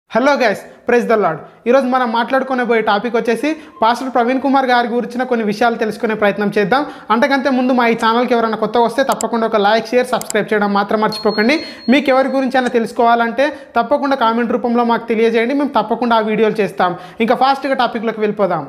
hello guys press the lad ఈరోజు మనం మాట్లాడుకునే పోయే టాపిక్ వచ్చేసి పాస్టర్ ప్రవీణ్ కుమార్ గారి గురించిన కొన్ని విషయాలు తెలుసుకునే ప్రయత్నం చేద్దాం అంతకంటే ముందు మా ఈ ఛానల్కి ఎవరైనా కొత్త వస్తే తప్పకుండా ఒక లైక్ షేర్ సబ్స్క్రైబ్ చేయడం మాత్రం మర్చిపోకండి మీకు ఎవరి గురించి అయినా తెలుసుకోవాలంటే తప్పకుండా కామెంట్ రూపంలో మాకు తెలియజేయండి మేము తప్పకుండా ఆ వీడియోలు చేస్తాం ఇంకా ఫాస్ట్గా టాపిక్లోకి వెళ్ళిపోదాం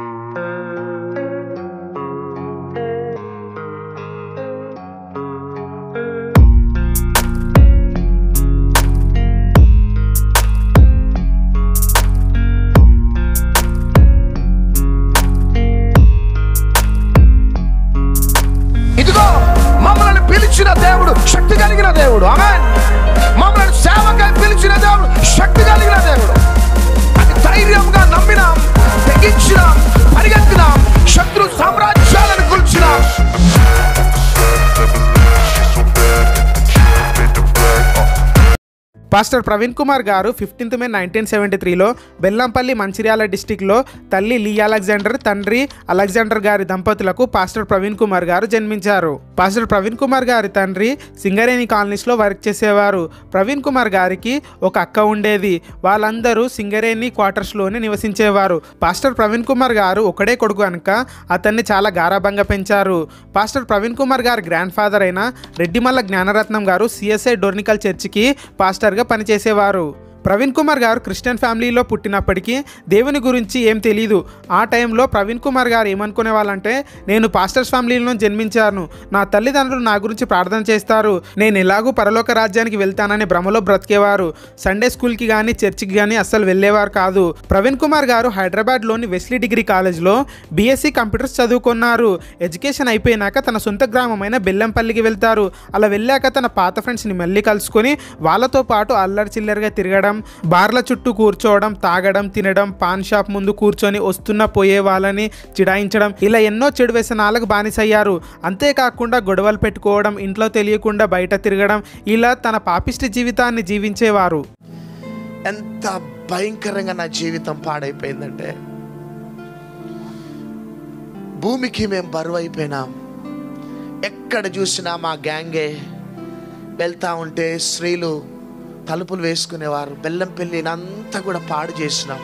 ఇదిగో మమ్మల్ని పిలిచిన దేవుడు శక్తి కలిగిన దేవుడు ఆమెన్ మమ్మల్ని సేవకై పిలిచిన దేవుడు శక్తి కలిగిన దేవుడు అని ధైర్యంగా నమ్మినాం తెగించినాం పరిగెత్తినాం శత్రు సామ్రాజ్యాలను కూల్చినాం pastor Praveen Kumar garu fifteenth May nineteen seventy త్రీలో బెల్లంపల్లి మంచిర్యాల డిస్టిక్లో తల్లి లీ అలెగ్జాండర్ తండ్రి అలెగ్జాండర్ గారి దంపతులకు పాస్టర్ ప్రవీణ్ కుమార్ గారు జన్మించారు పాస్టర్ ప్రవీణ్ కుమార్ గారి తండ్రి సింగరేణి కాలనీస్లో వర్క్ చేసేవారు ప్రవీణ్ కుమార్ గారికి ఒక అక్క ఉండేది వాళ్ళందరూ సింగరేణి క్వార్టర్స్లోనే నివసించేవారు పాస్టర్ ప్రవీణ్ కుమార్ గారు ఒకడే కొడుకు కనుక అతన్ని చాలా గారాభంగా పెంచారు పాస్టర్ ప్రవీణ్ కుమార్ గారి గ్రాండ్ ఫాదర్ అయిన రెడ్డిమల్ల జ్ఞానరత్నం గారు సిఎస్ఐ డోర్నికల్ చర్చికి పాస్టర్గా పనిచేసేవారు ప్రవీణ్ కుమార్ గారు క్రిస్టియన్ ఫ్యామిలీలో పుట్టినప్పటికీ దేవుని గురించి ఏం తెలియదు ఆ టైంలో ప్రవీణ్ కుమార్ గారు ఏమనుకునే వాళ్ళంటే నేను పాస్టర్స్ ఫ్యామిలీలో జన్మించాను నా తల్లిదండ్రులు నా గురించి ప్రార్థన చేస్తారు నేను ఎలాగూ పరలోక రాజ్యానికి వెళ్తానని భ్రమలో బ్రతికేవారు సండే స్కూల్కి కానీ చర్చికి కానీ అస్సలు వెళ్ళేవారు కాదు ప్రవీణ్ కుమార్ గారు హైదరాబాద్లోని వెస్లీ డిగ్రీ కాలేజ్లో బీఎస్సీ కంప్యూటర్స్ చదువుకున్నారు ఎడ్యుకేషన్ అయిపోయినాక తన సొంత గ్రామమైన బెల్లంపల్లికి వెళ్తారు అలా వెళ్ళాక తన పాత ఫ్రెండ్స్ని మళ్ళీ కలుసుకొని వాళ్ళతో పాటు అల్లరి చిల్లరగా తిరగడం బార్ల చుట్టూ కూర్చోవడం తాగడం తినడం పాన్ షాప్ ముందు కూర్చొని వస్తున్న పోయే వాళ్ళని చిడాయించడం ఇలా ఎన్నో చెడు వ్యసనాలకు బానిసయ్యారు అంతేకాకుండా గొడవలు పెట్టుకోవడం ఇంట్లో తెలియకుండా బయట తిరగడం ఇలా తన పాపిష్టి జీవితాన్ని జీవించేవారు ఎంత భయంకరంగా నా జీవితం పాడైపోయిందంటే భూమికి మేము బరువు అయిపోయినాం ఎక్కడ చూసినా మా గ్యాంగే వెళ్తా ఉంటే స్త్రీలు తలుపులు వేసుకునేవారు బెల్లం పెళ్ళిని అంతా కూడా పాడు చేసినాం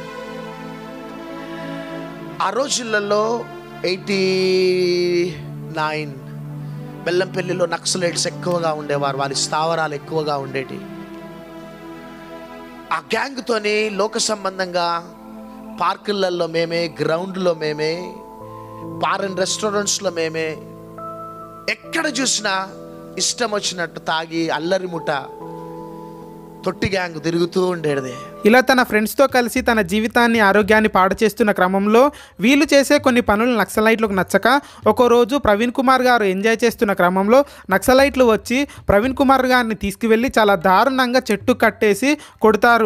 ఆ రోజులలో ఎయిటీ నైన్ బెల్లంపల్లిలో నక్సలైట్స్ ఎక్కువగా ఉండేవారు వారి స్థావరాలు ఎక్కువగా ఉండేటి ఆ గ్యాంగ్తోని లోక సంబంధంగా పార్కులలో మేమే గ్రౌండ్లో మేమే బార్ అండ్ రెస్టారెంట్స్లో మేమే ఎక్కడ చూసినా ఇష్టం వచ్చినట్టు తాగి అల్లరి ముఠ తొట్టి గ్యాంగ్ తిరుగుతూ ఉండేది ఇలా తన ఫ్రెండ్స్తో కలిసి తన జీవితాన్ని ఆరోగ్యాన్ని పాడు చేస్తున్న క్రమంలో వీళ్ళు చేసే కొన్ని పనులు నక్సలైట్లకు నచ్చక ఒక రోజు ప్రవీణ్ కుమార్ గారు ఎంజాయ్ చేస్తున్న క్రమంలో నక్సలైట్లు వచ్చి ప్రవీణ్ కుమార్ గారిని తీసుకువెళ్ళి చాలా దారుణంగా చెట్టు కట్టేసి కొడతారు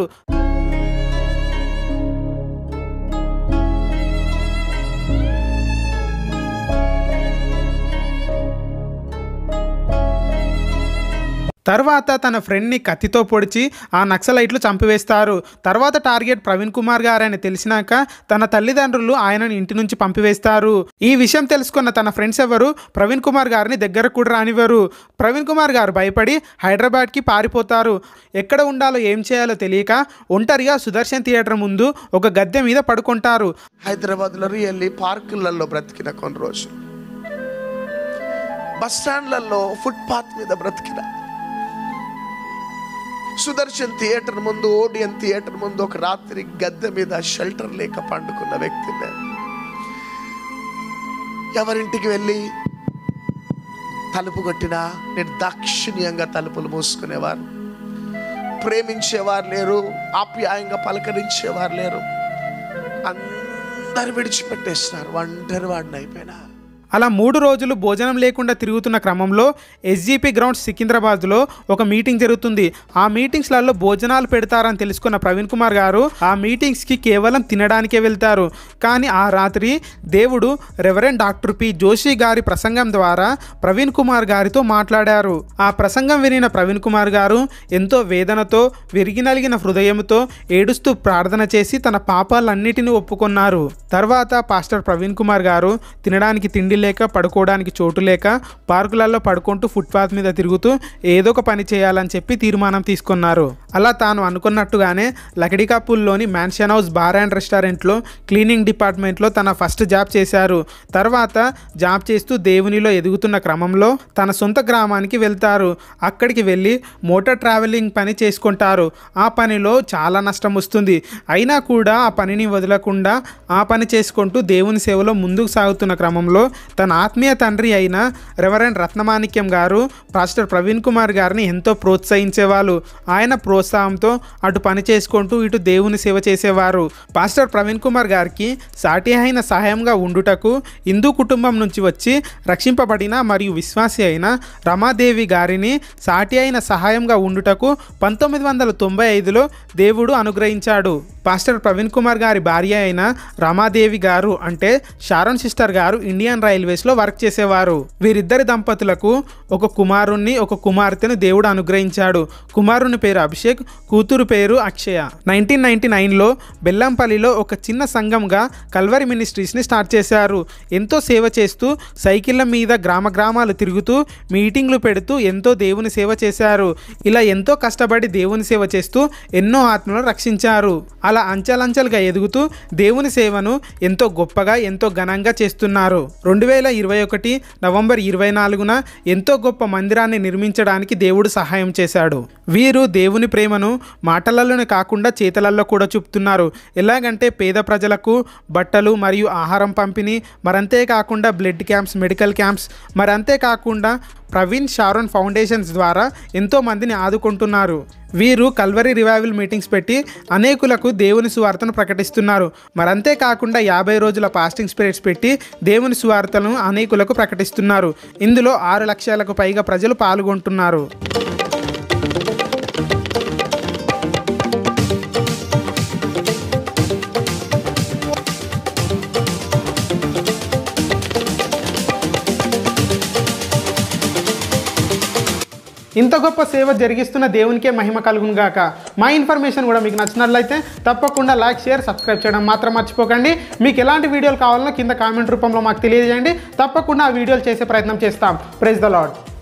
తర్వాత తన ఫ్రెండ్ని కత్తితో పొడిచి ఆ నక్సలైట్లు చంపివేస్తారు తర్వాత టార్గెట్ ప్రవీణ్ కుమార్ గారని తెలిసినాక తన తల్లిదండ్రులు ఆయనను ఇంటి నుంచి పంపివేస్తారు ఈ విషయం తెలుసుకున్న తన ఫ్రెండ్స్ ఎవరు ప్రవీణ్ కుమార్ గారిని దగ్గరకు కూడా రానివ్వరు ప్రవీణ్ కుమార్ గారు భయపడి హైదరాబాద్కి పారిపోతారు ఎక్కడ ఉండాలో ఏం చేయాలో తెలియక ఒంటరిగా సుదర్శన్ థియేటర్ ముందు ఒక గద్దె మీద పడుకుంటారు హైదరాబాద్లో రియల్లీ పార్కులలో బ్రతికిన కొన్ని రోజులు బస్ స్టాండ్లలో ఫుట్పాత్ మీద బ్రతికిన సుదర్శన్ థియేటర్ ముందు ఓడియన్ థియేటర్ ముందు ఒక రాత్రి గద్దె మీద షెల్టర్ లేక పండుకున్న వ్యక్తి నేను ఎవరింటికి వెళ్ళి తలుపు కొట్టినా నిర్దాక్షిణ్యంగా తలుపులు మూసుకునేవారు ప్రేమించేవారు లేరు ఆప్యాయంగా పలకరించేవారు లేరు అందరు విడిచిపెట్టేస్తున్నారు ఒంటరి వాడిని అయిపోయినా అలా మూడు రోజులు భోజనం లేకుండా తిరుగుతున్న క్రమంలో ఎస్జీపీ గ్రౌండ్ సికింద్రాబాద్లో ఒక మీటింగ్ జరుగుతుంది ఆ మీటింగ్స్లలో భోజనాలు పెడతారని తెలుసుకున్న ప్రవీణ్ కుమార్ గారు ఆ మీటింగ్స్కి కేవలం తినడానికే వెళ్తారు కానీ ఆ రాత్రి దేవుడు రెవరెండ్ డాక్టర్ పి జోషి గారి ప్రసంగం ద్వారా ప్రవీణ్ కుమార్ గారితో మాట్లాడారు ఆ ప్రసంగం వినిన ప్రవీణ్ కుమార్ గారు ఎంతో వేదనతో విరిగి నలిగిన హృదయంతో ఏడుస్తూ ప్రార్థన చేసి తన పాపాలన్నిటిని ఒప్పుకున్నారు తర్వాత పాస్టర్ ప్రవీణ్ కుమార్ గారు తినడానికి తిండి లేక పడుకోవడానికి చోటు లేక పార్కులలో పడుకుంటూ ఫుట్పాత్ మీద తిరుగుతూ ఏదో ఒక పని చేయాలని చెప్పి తీర్మానం తీసుకున్నారు అలా తాను అనుకున్నట్టుగానే లకడికాపూల్లోని మ్యాన్షన్ హౌస్ బార్ అండ్ రెస్టారెంట్లో క్లీనింగ్ డిపార్ట్మెంట్లో తన ఫస్ట్ జాబ్ చేశారు తర్వాత జాబ్ చేస్తూ దేవునిలో ఎదుగుతున్న క్రమంలో తన సొంత గ్రామానికి వెళ్తారు అక్కడికి వెళ్ళి మోటార్ ట్రావెలింగ్ పని చేసుకుంటారు ఆ పనిలో చాలా నష్టం వస్తుంది అయినా కూడా ఆ పనిని వదలకుండా ఆ పని చేసుకుంటూ దేవుని సేవలో ముందుకు సాగుతున్న క్రమంలో తన ఆత్మీయ తండ్రి అయిన రెవరెండ్ రత్నమాణిక్యం గారు పాస్టర్ ప్రవీణ్ కుమార్ గారిని ఎంతో ప్రోత్సహించేవాళ్ళు ఆయన ప్రోత్సాహంతో అటు పని చేసుకుంటూ ఇటు దేవుని సేవ చేసేవారు పాస్టర్ ప్రవీణ్ కుమార్ గారికి సాటి అయిన సహాయంగా ఉండుటకు హిందూ కుటుంబం నుంచి వచ్చి రక్షింపబడిన మరియు విశ్వాసి అయిన రమాదేవి గారిని సాటి అయిన సహాయంగా ఉండుటకు పంతొమ్మిది వందల తొంభై ఐదులో దేవుడు అనుగ్రహించాడు పాస్టర్ ప్రవీణ్ కుమార్ గారి భార్య అయిన రమాదేవి గారు అంటే షారోన్ సిస్టర్ గారు ఇండియన్ రైల్వేస్లో వర్క్ చేసేవారు వీరిద్దరి దంపతులకు ఒక కుమారుణ్ణి ఒక కుమార్తెను దేవుడు అనుగ్రహించాడు కుమారుని పేరు అభిషేక్ కూతురు పేరు అక్షయ నైన్టీన్ నైన్టీ నైన్లో బెల్లంపల్లిలో ఒక చిన్న సంఘంగా కల్వరి మినిస్ట్రీస్ని స్టార్ట్ చేశారు ఎంతో సేవ చేస్తూ సైకిళ్ళ మీద గ్రామ గ్రామాలు తిరుగుతూ మీటింగ్లు పెడుతూ ఎంతో దేవుని సేవ చేశారు ఇలా ఎంతో కష్టపడి దేవుని సేవ చేస్తూ ఎన్నో ఆత్మలను రక్షించారు అలా అంచెలంచెలుగా ఎదుగుతూ దేవుని సేవను ఎంతో గొప్పగా ఎంతో ఘనంగా చేస్తున్నారు రెండు వేల ఇరవై ఒకటి నవంబర్ ఇరవై నాలుగున ఎంతో గొప్ప మందిరాన్ని నిర్మించడానికి దేవుడు సహాయం చేశాడు వీరు దేవుని ప్రేమను మాటలలోనే కాకుండా చేతలలో కూడా చూపుతున్నారు ఎలాగంటే పేద ప్రజలకు బట్టలు మరియు ఆహారం పంపిణీ మరంతే కాకుండా బ్లడ్ క్యాంప్స్ మెడికల్ క్యాంప్స్ మరంతే కాకుండా ప్రవీణ్ షారోన్ ఫౌండేషన్స్ ద్వారా ఎంతో మందిని ఆదుకుంటున్నారు వీరు కల్వరి రివైవల్ మీటింగ్స్ పెట్టి అనేకులకు దేవుని సువార్తను ప్రకటిస్తున్నారు మరంతే కాకుండా యాభై రోజుల ఫాస్టింగ్ స్పిరిట్స్ పెట్టి దేవుని సువార్తలను అనేకులకు ప్రకటిస్తున్నారు ఇందులో ఆరు లక్షలకు పైగా ప్రజలు పాల్గొంటున్నారు ఇంత గొప్ప సేవ జరిగిస్తున్న దేవునికే మహిమ కలుగును గాక మా ఇన్ఫర్మేషన్ కూడా మీకు నచ్చినట్లయితే తప్పకుండా లైక్ షేర్ సబ్స్క్రైబ్ చేయడం మాత్రం మర్చిపోకండి మీకు ఎలాంటి వీడియోలు కావాలన్నా కింద కామెంట్ రూపంలో మాకు తెలియజేయండి తప్పకుండా ఆ వీడియోలు చేసే ప్రయత్నం చేస్తాం ప్రైజ్ ద లాడ్